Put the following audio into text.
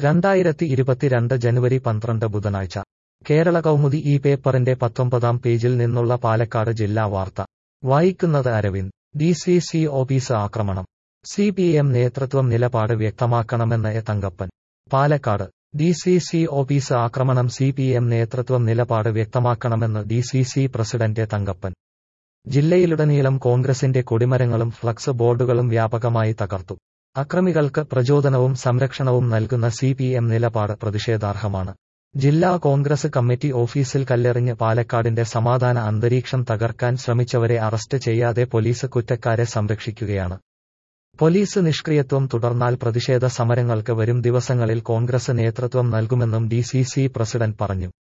രണ്ടായിരത്തി ഇരുപത്തിരണ്ട് ജനുവരി പന്ത്രണ്ട് ബുധനാഴ്ച കേരള കൗമുദി ഈ പേപ്പറിന്റെ പത്തൊമ്പതാം പേജിൽ നിന്നുള്ള പാലക്കാട് ജില്ലാ വാർത്ത വായിക്കുന്നത് Aravind D C C office ആക്രമണം സി പി എം നേതൃത്വം നിലപാട് വ്യക്തമാക്കണമെന്ന് A Thankappan Palakkad D C C office ആക്രമണം സി പി എം നേതൃത്വം നിലപാട് വ്യക്തമാക്കണമെന്ന് D C C president A Thankappan ജില്ലയിലുടനീളം കോൺഗ്രസിന്റെ കൊടിമരങ്ങളും ഫ്ലക്സ് ബോർഡുകളും വ്യാപകമായി തകർത്തു അക്രമികൾക്ക് പ്രചോദനവും സംരക്ഷണവും നൽകുന്ന സി പി എം നിലപാട് പ്രതിഷേധാർഹമാണ് ജില്ലാ കോൺഗ്രസ് കമ്മിറ്റി ഓഫീസിൽ കല്ലെറിഞ്ഞ് പാലക്കാടിന്റെ സമാധാന അന്തരീക്ഷം തകർക്കാൻ ശ്രമിച്ചവരെ അറസ്റ്റ് ചെയ്യാതെ പോലീസ് കുറ്റക്കാരെ സംരക്ഷിക്കുകയാണ് പോലീസ് നിഷ്ക്രിയത്വം തുടർന്നാൽ പ്രതിഷേധ സമരങ്ങൾക്ക് വരും ദിവസങ്ങളിൽ കോൺഗ്രസ് നേതൃത്വം നൽകുമെന്നും ഡി സി സി പ്രസിഡന്റ് പറഞ്ഞു